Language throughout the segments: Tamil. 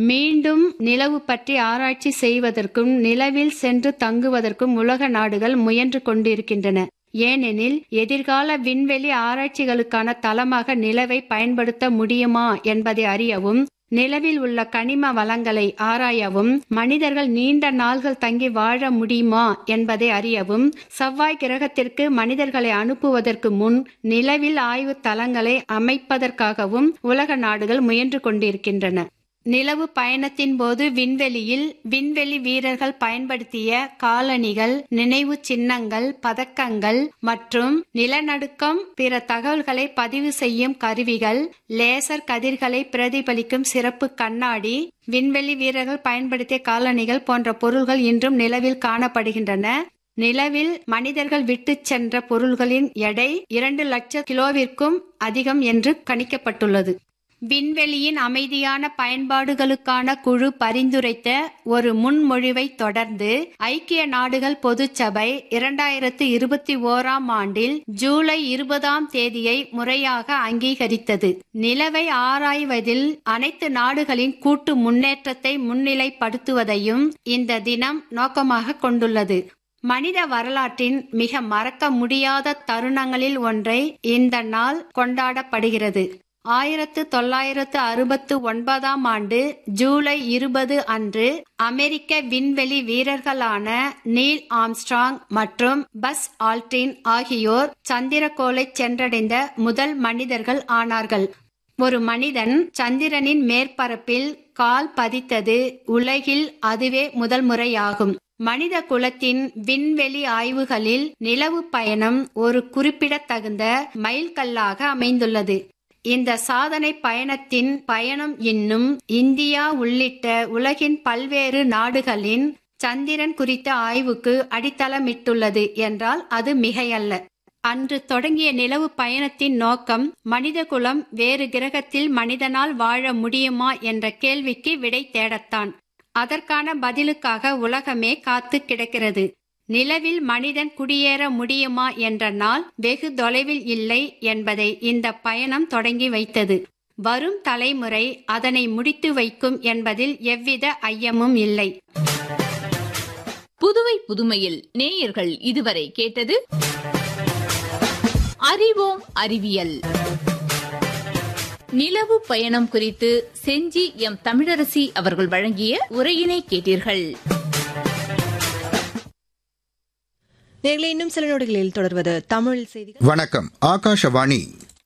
மீண்டும் நிலவு பற்றி ஆராய்ச்சி செய்வதற்கும் நிலவில் சென்று தங்குவதற்கும் உலக நாடுகள் முயன்று கொண்டிருக்கின்றன ஏனெனில் எதிர்கால விண்வெளி ஆராய்ச்சிகளுக்கான தளமாக நிலவை பயன்படுத்த முடியுமா என்பதை அறியவும் நிலவில் உள்ள கனிம வளங்களை ஆராயவும் மனிதர்கள் நீண்ட நாள்கள் தங்கி வாழ முடியுமா என்பதை அறியவும் செவ்வாய் கிரகத்திற்கு மனிதர்களை அனுப்புவதற்கு முன் நிலவில் ஆய்வு தளங்களை அமைப்பதற்காகவும் உலக நாடுகள் முயன்று கொண்டிருக்கின்றன நிலவு பயணத்தின் போது விண்வெளியில் விண்வெளி வீரர்கள் பயன்படுத்திய காலணிகள் நினைவு சின்னங்கள் பதக்கங்கள் மற்றும் நிலநடுக்கம் பிற தகவல்களை பதிவு செய்யும் கருவிகள் லேசர் கதிர்களை பிரதிபலிக்கும் சிறப்பு கண்ணாடி விண்வெளி வீரர்கள் பயன்படுத்திய காலணிகள் போன்ற பொருள்கள் இன்றும் நிலவில் காணப்படுகின்றன நிலவில் மனிதர்கள் விட்டு சென்ற பொருள்களின் எடை இரண்டு லட்சம் கிலோவிற்கும் அதிகம் என்று கணிக்கப்பட்டுள்ளது விண்வெளியின் அமைதியான பயன்பாடுகளுக்கான குழு பரிந்துரைத்த ஒரு முன்மொழிவை தொடர்ந்து ஐக்கிய நாடுகள் பொதுச்சபை இரண்டாயிரத்து இருபத்தி ஓராம் ஆண்டில் ஜூலை இருபதாம் தேதியை முறையாக அங்கீகரித்தது நிலவை ஆராய்வதில் அனைத்து நாடுகளின் கூட்டு முன்னேற்றத்தை முன்னிலைப்படுத்துவதையும் இந்த தினம் நோக்கமாக கொண்டுள்ளது மனித வரலாற்றின் மிக மறக்க முடியாத தருணங்களில் ஒன்றை இந்த நாள் கொண்டாடப்படுகிறது ஆயிரத்து தொள்ளாயிரத்து அறுபத்து ஒன்பதாம் ஆண்டு ஜூலை இருபது அன்று அமெரிக்க விண்வெளி வீரர்களான நீல் ஆம்ஸ்ட்ராங் மற்றும் பஸ் ஆல்ட்ரின் ஆகியோர் சந்திரகோளை சென்றடைந்த முதல் மனிதர்கள் ஆனார்கள் ஒரு மனிதன் சந்திரனின் மேற்பரப்பில் கால் பதித்தது உலகில் அதுவே முதல் முறையாகும் மனித குலத்தின் விண்வெளி ஆய்வுகளில் நிலவு பயணம் ஒரு குறிப்பிடத்தகுந்த மைல்கல்லாக அமைந்துள்ளது இந்த சாதனை பயணத்தின் பயணம் இன்னும் இந்தியா உள்ளிட்ட உலகின் பல்வேறு நாடுகளின் சந்திரன் குறித்த ஆய்வுக்கு அடித்தளமிட்டுள்ளது என்றால் அது மிகையல்ல அன்று தொடங்கிய நிலவு பயணத்தின் நோக்கம் மனிதகுலம் வேறு கிரகத்தில் மனிதனால் வாழ முடியுமா என்ற கேள்விக்கு விடை தேடத்தான் அதற்கான பதிலுக்காக உலகமே காத்து கிடக்கிறது நிலவில் மனிதன் குடியேற முடியுமா என்ற நாள் வெகு தொலைவில் இல்லை என்பதை இந்த பயணம் தொடங்கி வைத்தது வரும் தலைமுறை அதனை முடித்து வைக்கும் என்பதில் எவ்வித ஐயமும் இல்லை புதுவை புதுமையில் நேயர்கள் இதுவரை கேட்டது அறிவோம் அறிவியல் நிலவு பயணம் குறித்து செஞ்சி எம் தமிழரசி அவர்கள் வழங்கிய உரையினை கேட்டீர்கள் நேர்களை இன்னும் சில நொடிகளில் தொடர்வது தமிழ் செய்திகள் வணக்கம் ஆகாஷவாணி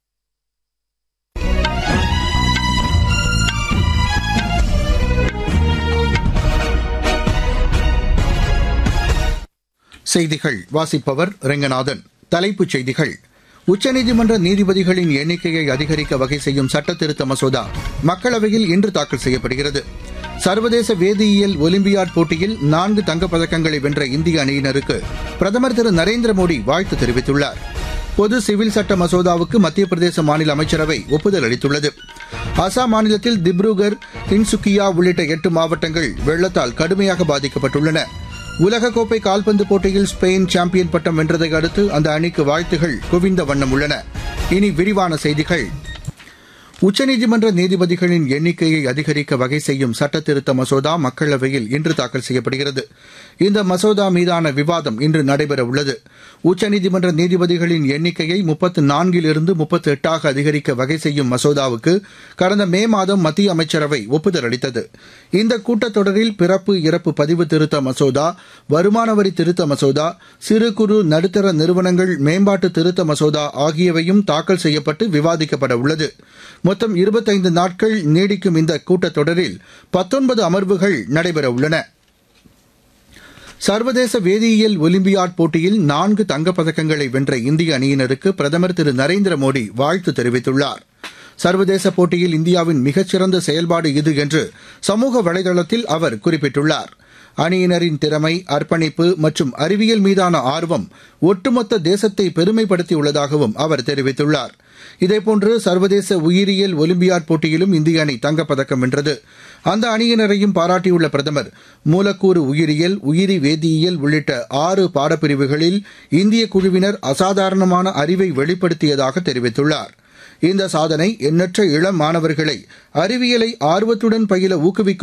செய்திகள் வாசிப்பவர் ரெங்கநாதன் தலைப்புச் செய்திகள் உச்சநீதிமன்ற நீதிபதிகளின் எண்ணிக்கையை அதிகரிக்க வகை செய்யும் சட்ட திருத்த மசோதா மக்களவையில் இன்று தாக்கல் செய்யப்படுகிறது சர்வதேச வேதியியல் ஒலிம்பியாட் போட்டியில் நான்கு தங்கப்பதக்கங்களை வென்ற இந்திய அணியினருக்கு பிரதமர் திரு நரேந்திர மோடி வாழ்த்து தெரிவித்துள்ளார் பொது சிவில் சட்ட மசோதாவுக்கு மத்திய பிரதேச மாநில அமைச்சரவை ஒப்புதல் அளித்துள்ளது அசாம் மாநிலத்தில் திப்ருகர் தின்சுக்கியா உள்ளிட்ட எட்டு மாவட்டங்கள் வெள்ளத்தால் கடுமையாக பாதிக்கப்பட்டுள்ளன உலகக்கோப்பை கால்பந்து போட்டியில் ஸ்பெயின் சாம்பியன் பட்டம் வென்றதை அடுத்து அந்த அணிக்கு வாழ்த்துகள் குவிந்த வண்ணம் உள்ளன இனி விரிவான செய்திகள் உச்சநீதிமன்ற நீதிபதிகளின் எண்ணிக்கையை அதிகரிக்க வகை செய்யும் சட்ட திருத்த மசோதா மக்களவையில் இன்று தாக்கல் செய்யப்படுகிறது இந்த மசோதா மீதான விவாதம் இன்று நடைபெற உள்ளது உச்சநீதிமன்ற நீதிபதிகளின் எண்ணிக்கையை முப்பத்து நான்கிலிருந்து முப்பத்து எட்டாக அதிகரிக்க வகை செய்யும் மசோதாவுக்கு கடந்த மே மாதம் மத்திய அமைச்சரவை ஒப்புதல் அளித்தது இந்த கூட்டத்தொடரில் பிறப்பு இறப்பு பதிவு திருத்த மசோதா வருமான வரி திருத்த மசோதா சிறு குறு நடுத்தர நிறுவனங்கள் மேம்பாட்டு திருத்த மசோதா ஆகியவையும் தாக்கல் செய்யப்பட்டு விவாதிக்கப்பட உள்ளது மொத்தம் இருபத்தைந்து நாட்கள் நீடிக்கும் இந்த கூட்டத்தொடரில் பத்தொன்பது அமர்வுகள் நடைபெற உள்ளன சர்வதேச வேதியியல் ஒலிம்பியாட் போட்டியில் நான்கு தங்கப்பதக்கங்களை வென்ற இந்திய அணியினருக்கு பிரதமர் திரு நரேந்திர மோடி வாழ்த்து தெரிவித்துள்ளார் சர்வதேச போட்டியில் இந்தியாவின் மிகச்சிறந்த செயல்பாடு இது என்று சமூக வலைதளத்தில் அவர் குறிப்பிட்டுள்ளார் அணியினரின் திறமை அர்ப்பணிப்பு மற்றும் அறிவியல் மீதான ஆர்வம் ஒட்டுமொத்த தேசத்தை பெருமைப்படுத்தியுள்ளதாகவும் அவர் தெரிவித்துள்ளார் இதேபோன்று சர்வதேச உயிரியல் ஒலிம்பியாட் போட்டியிலும் இந்திய அணி தங்கப்பதக்கம் வென்றது அந்த அணியினரையும் பாராட்டியுள்ள பிரதமர் மூலக்கூறு உயிரியல் உயிரி வேதியியல் உள்ளிட்ட ஆறு பாடப்பிரிவுகளில் இந்திய குழுவினர் அசாதாரணமான அறிவை வெளிப்படுத்தியதாக தெரிவித்துள்ளார் இந்த சாதனை எண்ணற்ற இளம் மாணவர்களை அறிவியலை ஆர்வத்துடன் பயில ஊக்குவிக்கும்